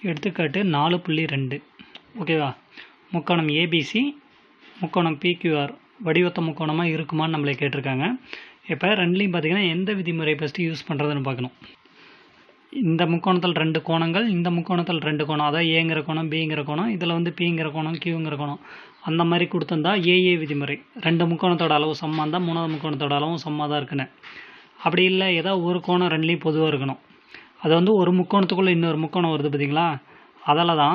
எடுத்துக்காட்டு நாலு புள்ளி ரெண்டு ஓகேவா முக்கோணம் ஏபிசி முக்கோணம் பிக்யூஆர் வடிவத்த முக்கோணமாக இருக்குமான்னு நம்மளை கேட்டிருக்காங்க இப்போ ரெண்டுலேயும் பார்த்தீங்கன்னா எந்த விதிமுறை ஃபஸ்ட்டு யூஸ் பண்ணுறதுன்னு பார்க்கணும் இந்த முக்கோணத்தில் ரெண்டு கோணங்கள் இந்த முக்கோணத்தில் ரெண்டு கோணம் அதான் ஏங்கிற கோணம் பிங்கிற கோணம் இதில் வந்து பிங்கிற கோணம் கியூங்கிற கோணம் அந்த மாதிரி கொடுத்துருந்தா ஏஏ விதிமுறை ரெண்டு முக்கோணத்தோட அளவு சம்மா இருந்தால் மூணாவது முக்கோணத்தோட அளவும் சம்மா தான் இருக்குன்னு அப்படி இல்லை ஏதோ ஒரு கோணம் ரெண்டுலேயும் பொதுவாக இருக்கணும் அது வந்து ஒரு முக்கோணத்துக்குள்ளே இன்னொரு முக்கோணம் வருது பார்த்தீங்களா அதில் தான்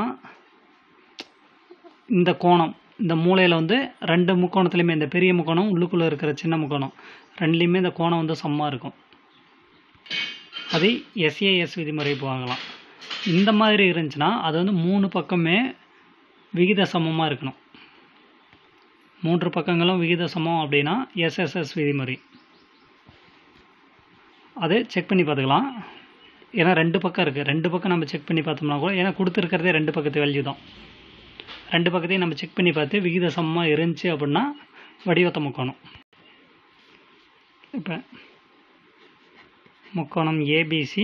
இந்த கோணம் இந்த மூலையில் வந்து ரெண்டு முக்கோணத்துலையுமே இந்த பெரிய முக்கோணம் உள்ளுக்குள்ளே இருக்கிற சின்ன முக்கோணம் ரெண்டுலேயுமே இந்த கோணம் வந்து சம்மாக இருக்கும் அது எஸ்ஏஎஸ் விதிமுறை வாங்கலாம் இந்த மாதிரி இருந்துச்சுன்னா அது வந்து மூணு பக்கமே விகித சமமாக இருக்கணும் மூன்று பக்கங்களும் விகித சமம் அப்படின்னா எஸ்எஸ்எஸ் விதிமுறை அது செக் பண்ணி பார்த்துக்கலாம் ஏன்னா ரெண்டு பக்கம் இருக்குது ரெண்டு பக்கம் நம்ம செக் பண்ணி பார்த்தோம்னா கூட ஏன்னா கொடுத்துருக்கிறதே ரெண்டு பக்கத்து வேல்யூ தான் ரெண்டு பக்கத்தையும் நம்ம செக் பண்ணி பார்த்து விகித சமமாக இருந்துச்சு அப்படின்னா வடிவத்த முக்கோணம் இப்போ முக்கோணம் ஏபிசி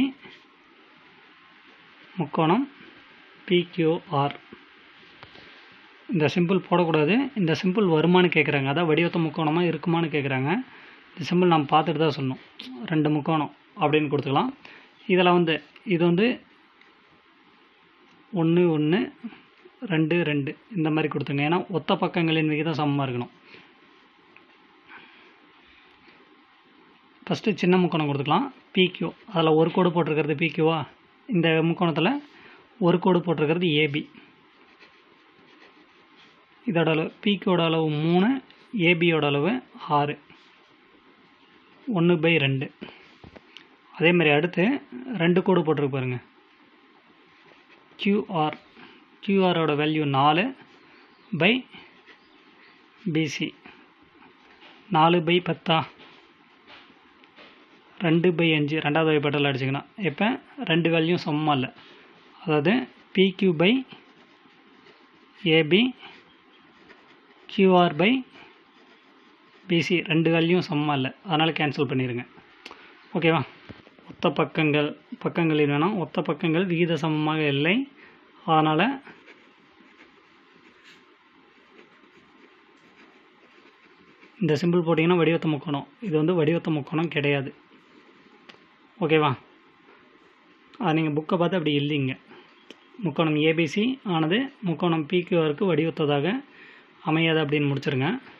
முக்கோணம் பிக்யூஆர் இந்த சிம்பிள் போடக்கூடாது இந்த சிம்பிள் வருமானு கேட்குறாங்க அதான் வடிவத்த முக்கோணமாக இருக்குமான்னு கேட்குறாங்க இந்த சிம்பிள் நம்ம பார்த்துட்டு தான் சொன்னோம் ரெண்டு முக்கோணம் அப்படின்னு கொடுத்துக்கலாம் இதில் வந்து இது வந்து ஒன்று ஒன்று ரெண்டு ரெண்டு இந்த மாதிரி கொடுத்துங்க ஏன்னா ஒத்த பக்கங்களின் விகிதம் சமமாக இருக்கணும் ஃபஸ்ட்டு சின்ன முக்கோணம் கொடுத்துக்கலாம் பிக்யூ அதில் ஒரு கோடு போட்டிருக்கிறது பிக்யூவா இந்த முக்கோணத்தில் ஒரு கோடு போட்டிருக்கிறது ஏபி இதோட அளவு பிக்யூட அளவு மூணு ஏபியோட அளவு ஆறு ஒன்று பை ரெண்டு அதே மாதிரி அடுத்து ரெண்டு கோடு போட்டிருக்கு பாருங்க கியூஆர் கியூஆரோட வேல்யூ நாலு பை பிசி நாலு பை பத்தா ரெண்டு பை அஞ்சு ரெண்டாவது வகைப்பாட்டில் அடிச்சுக்கணும் இப்போ ரெண்டு வேல்யூ சமமாக இல்லை அதாவது PQ by AB QR by PC ரெண்டு வேல்யூம் சமமாக இல்லை அதனால் கேன்சல் பண்ணிடுங்க ஓகேவா ஒத்த பக்கங்கள் பக்கங்களில் வேணாம் ஒத்த பக்கங்கள் விகித சமமாக இல்லை அதனால் இந்த சிம்பிள் போட்டிங்கன்னா வடிவத்த முக்கோணம் இது வந்து வடிவத்த முக்கோணம் கிடையாது ஓகேவா அது நீங்கள் புக்கை பார்த்து அப்படி இல்லைங்க முக்கோணம் ஏபிசி ஆனது முக்கோணம் பிக்யூஆருக்கு வடிவத்ததாக அமையாது அப்படின்னு முடிச்சிருங்க